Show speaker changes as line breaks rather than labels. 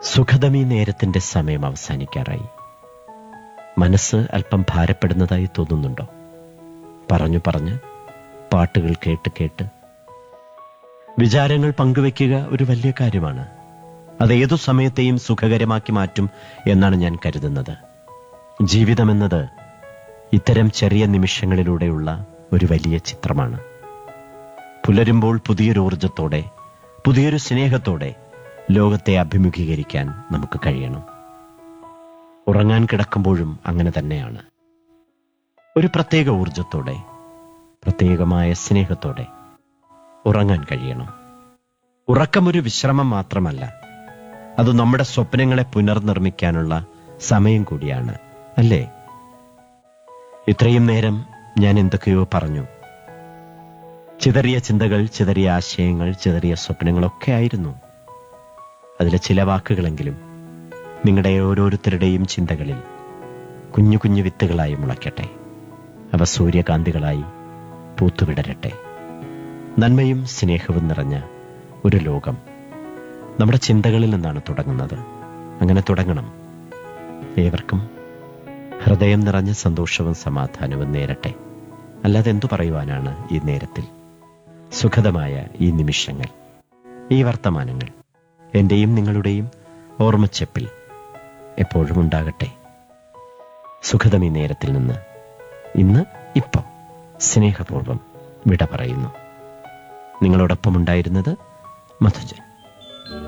സുഖതമീ നേരത്തിന്റെ സമയം അവസാനിക്കാറായി മനസ്സ് അല്പം ഭാരപ്പെടുന്നതായി തോന്നുന്നുണ്ടോ പറഞ്ഞു പറഞ്ഞ് പാട്ടുകൾ കേട്ട് കേട്ട് വിചാരങ്ങൾ പങ്കുവെക്കുക ഒരു വലിയ കാര്യമാണ് അത് ഏതു സമയത്തെയും സുഖകരമാക്കി മാറ്റും എന്നാണ് ഞാൻ കരുതുന്നത് ജീവിതമെന്നത് ഇത്തരം ചെറിയ നിമിഷങ്ങളിലൂടെയുള്ള ഒരു വലിയ ചിത്രമാണ് പുലരുമ്പോൾ പുതിയൊരു ഊർജത്തോടെ പുതിയൊരു സ്നേഹത്തോടെ ലോകത്തെ അഭിമുഖീകരിക്കാൻ നമുക്ക് കഴിയണം ഉറങ്ങാൻ കിടക്കുമ്പോഴും അങ്ങനെ തന്നെയാണ് ഒരു പ്രത്യേക ഊർജത്തോടെ പ്രത്യേകമായ സ്നേഹത്തോടെ ഉറങ്ങാൻ കഴിയണം ഉറക്കമൊരു വിശ്രമം മാത്രമല്ല അത് നമ്മുടെ സ്വപ്നങ്ങളെ പുനർനിർമ്മിക്കാനുള്ള സമയം കൂടിയാണ് അല്ലേ ഇത്രയും നേരം ഞാൻ എന്തൊക്കെയോ പറഞ്ഞു ചിതറിയ ചിന്തകൾ ചിതറിയ ആശയങ്ങൾ ചിതറിയ സ്വപ്നങ്ങളൊക്കെ ആയിരുന്നു അതിലെ ചില വാക്കുകളെങ്കിലും നിങ്ങളുടെ ഓരോരുത്തരുടെയും ചിന്തകളിൽ കുഞ്ഞു കുഞ്ഞു വിത്തുകളായി മുളയ്ക്കട്ടെ അവ സൂര്യകാന്തികളായി പൂത്തുവിടരട്ടെ നന്മയും സ്നേഹവും നിറഞ്ഞ ഒരു ലോകം നമ്മുടെ ചിന്തകളിൽ നിന്നാണ് തുടങ്ങുന്നത് അങ്ങനെ തുടങ്ങണം ഏവർക്കും ഹൃദയം നിറഞ്ഞ സന്തോഷവും സമാധാനവും നേരട്ടെ അല്ലാതെ എന്തു പറയുവാനാണ് ഈ നേരത്തിൽ സുഖദമായ ഈ നിമിഷങ്ങൾ ഈ വർത്തമാനങ്ങൾ എന്റെയും നിങ്ങളുടെയും ഓർമ്മച്ചെപ്പിൽ എപ്പോഴും ഉണ്ടാകട്ടെ സുഖദം ഈ നേരത്തിൽ നിന്ന് ഇന്ന് ഇപ്പോ സ്നേഹപൂർവം വിട പറയുന്നു നിങ്ങളോടൊപ്പം ഉണ്ടായിരുന്നത് മധുജൻ